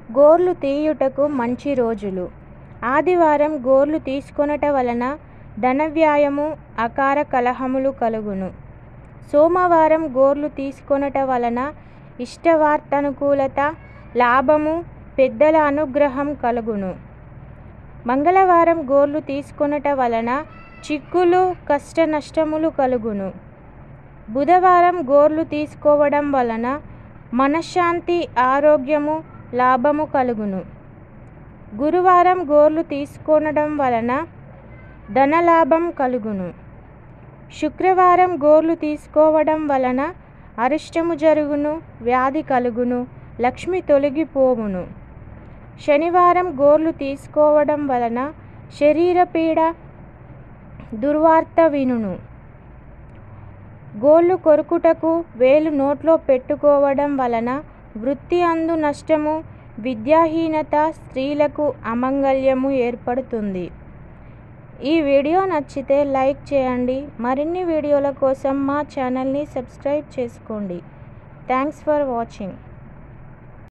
గోర్లు తీయుటకు మంచి రోజులు ఆదివారం గోర్లు తీసుకొనుట వలన ధనవ్యయము అకార కలహములు కలుగును సోమవారం గోర్లు తీసుకొనుట వలన ఇష్టవార్తనుకూలత లాభము పెద్దల అనుగ్రహం కలుగును మంగళవారం గోర్లు తీసుకొనుట వలన చిక్కులు కష్టనష్టములు కలుగును బుధవారం గోర్లు తీసుకోవడం వలన మనశ్శాంతి ఆరోగ్యము లాభము కలుగును గురువారం గోర్లు తీసుకొనడం వలన ధనలాభం కలుగును శుక్రవారం గోర్లు తీసుకోవడం వలన అరిష్టము జరుగును వ్యాధి కలుగును లక్ష్మి తొలగిపోవును శనివారం గోర్లు తీసుకోవడం వలన శరీర పీడ దుర్వార్త వినును గోళ్ళు కొరుకుటకు వేలు నోట్లో పెట్టుకోవడం వలన వృత్తి అందు నష్టము విద్యాహీనత స్త్రీలకు అమంగళ్యము ఏర్పడుతుంది ఈ వీడియో నచ్చితే లైక్ చేయండి మరిన్ని వీడియోల కోసం మా ఛానల్ని సబ్స్క్రైబ్ చేసుకోండి థ్యాంక్స్ ఫర్ వాచింగ్